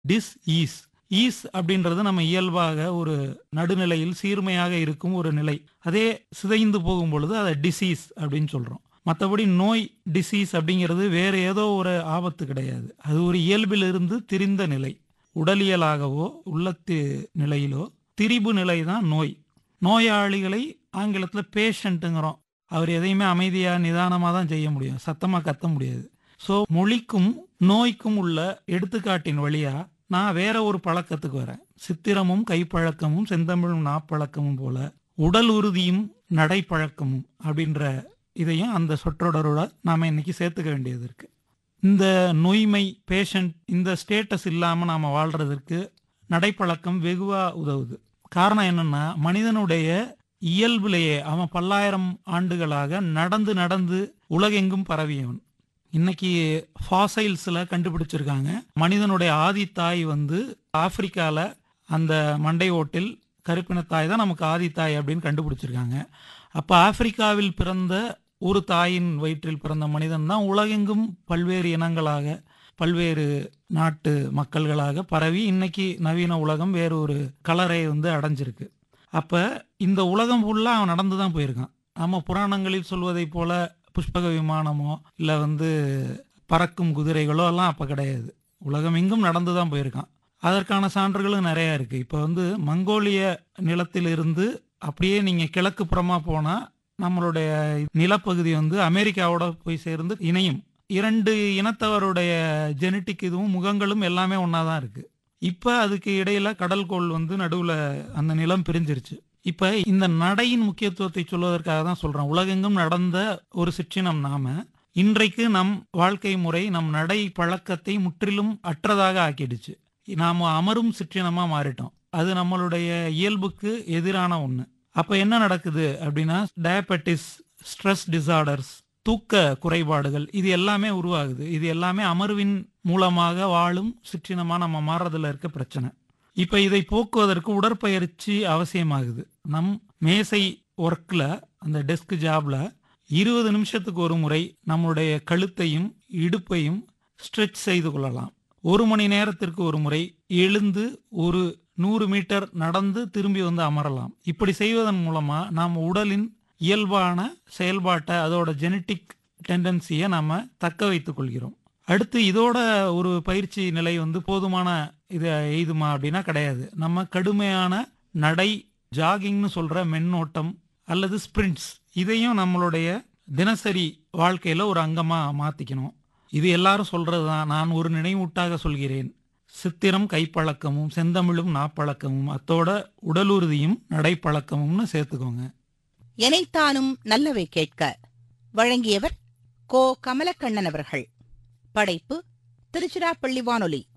dish is is அப்படின்றது நம்ம இயல்பாக ஒரு நடுநிலையில் சீர்மையாக இருக்கும் ஒரு நிலை அதே சிதைந்து போகும் பொழுது அதை டிசீஸ் அப்படின்னு சொல்றோம் மற்றபடி நோய் டிசீஸ் அப்படிங்கிறது வேற ஏதோ ஒரு ஆபத்து கிடையாது அது ஒரு இயல்பிலிருந்து திரிந்த நிலை உடலியலாகவோ உள்ளத்து நிலையிலோ திரிபு நிலை தான் நோய் நோயாளிகளை ஆங்கிலத்தில் பேஷண்ட்டுங்கிறோம் அவர் எதையுமே அமைதியாக நிதானமாக தான் செய்ய முடியும் சத்தமாக கத்த முடியாது ஸோ மொழிக்கும் நோய்க்கும் உள்ள எடுத்துக்காட்டின் வழியா நான் வேற ஒரு பழக்கத்துக்கு வரேன் சித்திரமும் கைப்பழக்கமும் செந்தமிழும் நாப்பழக்கமும் போல உடல் உறுதியும் நடைப்பழக்கமும் அப்படின்ற இதையும் அந்த சொற்றொடரோட நாம இன்னைக்கு சேர்த்துக்க வேண்டியது இருக்கு இந்த நொய்மை பேஷண்ட் இந்த ஸ்டேட்டஸ் இல்லாம நாம வாழ்றதற்கு நடைப்பழக்கம் வெகுவா உதவுது காரணம் என்னன்னா மனிதனுடைய இயல்பிலேயே அவன் பல்லாயிரம் ஆண்டுகளாக நடந்து நடந்து உலகெங்கும் பரவியவன் இன்னைக்கு ஃபாசைல்ஸில் கண்டுபிடிச்சிருக்காங்க மனிதனுடைய ஆதி தாய் வந்து ஆப்பிரிக்காவில் அந்த மண்டை ஓட்டில் கருப்பினத்தாய் தான் நமக்கு ஆதி தாய் அப்படின்னு கண்டுபிடிச்சிருக்காங்க அப்போ ஆப்பிரிக்காவில் பிறந்த ஒரு தாயின் வயிற்றில் பிறந்த மனிதன் தான் உலகெங்கும் பல்வேறு இனங்களாக பல்வேறு நாட்டு மக்கள்களாக பரவி இன்னைக்கு நவீன உலகம் வேறு ஒரு கலரை வந்து அடைஞ்சிருக்கு அப்போ இந்த உலகம் ஃபுல்லாக அவன் நடந்து தான் போயிருக்கான் நம்ம புராணங்களில் சொல்வதைப் போல புஷ்பக விமானமோ இல்லை வந்து பறக்கும் குதிரைகளோ எல்லாம் அப்போ கிடையாது உலகம் எங்கும் நடந்து தான் போயிருக்கான் அதற்கான சான்றுகளும் நிறையா இருக்குது இப்போ வந்து மங்கோலிய நிலத்திலிருந்து அப்படியே நீங்கள் கிழக்கு புறமாக போனால் நம்மளுடைய நிலப்பகுதி வந்து அமெரிக்காவோட போய் சேர்ந்து இணையும் இரண்டு இனத்தவருடைய ஜெனட்டிக் இதுவும் முகங்களும் எல்லாமே ஒன்றா தான் இருக்குது இப்போ அதுக்கு இடையில கடல்கோள் வந்து நடுவில் அந்த நிலம் பிரிஞ்சிருச்சு இப்போ இந்த நடையின் முக்கியத்துவத்தை சொல்வதற்காக தான் சொல்கிறேன் உலகெங்கும் நடந்த ஒரு சிற்றினம் நாம இன்றைக்கு நம் வாழ்க்கை முறை நம் நடை பழக்கத்தை முற்றிலும் அற்றதாக ஆக்கிடுச்சு நாம் அமரும் சிற்றினமாக மாறிட்டோம் அது நம்மளுடைய இயல்புக்கு எதிரான ஒன்று அப்போ என்ன நடக்குது அப்படின்னா டயபெட்டிஸ் ஸ்ட்ரெஸ் டிசார்டர்ஸ் தூக்க குறைபாடுகள் இது எல்லாமே உருவாகுது இது எல்லாமே அமர்வின் மூலமாக வாழும் சிற்றினமா நம்ம மாறுறதுல இருக்க பிரச்சனை இப்ப இதை போக்குவதற்கு உடற்பயிற்சி அவசியமாகுது நம் மேசை ஒர்க்ல அந்த டெஸ்க் ஜாப்ல இருபது நிமிஷத்துக்கு ஒரு முறை நம்முடைய கழுத்தையும் இடுப்பையும் ஸ்ட்ரெச் செய்து கொள்ளலாம் ஒரு மணி நேரத்திற்கு ஒரு முறை எழுந்து ஒரு நூறு மீட்டர் நடந்து திரும்பி வந்து அமரலாம் இப்படி செய்வதன் மூலமா நாம் உடலின் இயல்பான செயல்பாட்டை அதோட ஜெனட்டிக் டெண்டன்சியை நாம தக்க வைத்துக் கொள்கிறோம் அடுத்து இதோட ஒரு பயிற்சி நிலை வந்து போதுமான இது எய்துமா அப்படின்னா கிடையாது நம்ம கடுமையான நடை ஜாகிங்னு சொல்ற மென்னோட்டம் அல்லது ஸ்பிரிண்ட்ஸ் இதையும் நம்மளுடைய தினசரி வாழ்க்கையில ஒரு அங்கமா மாத்திக்கணும் இது எல்லாரும் சொல்றதுதான் நான் ஒரு நினைவூட்டாக சொல்கிறேன் சித்திரம் கைப்பழக்கமும் செந்தமிழும் நாப்பழக்கமும் அத்தோட உடலுறுதியும் நடைப்பழக்கமும்னு சேர்த்துக்கோங்க எனைத்தானும் நல்லவை கேட்க வழங்கியவர் கோ கமலக்கண்ணன் அவர்கள் படைப்பு திருச்சிராப்பள்ளி வானொலி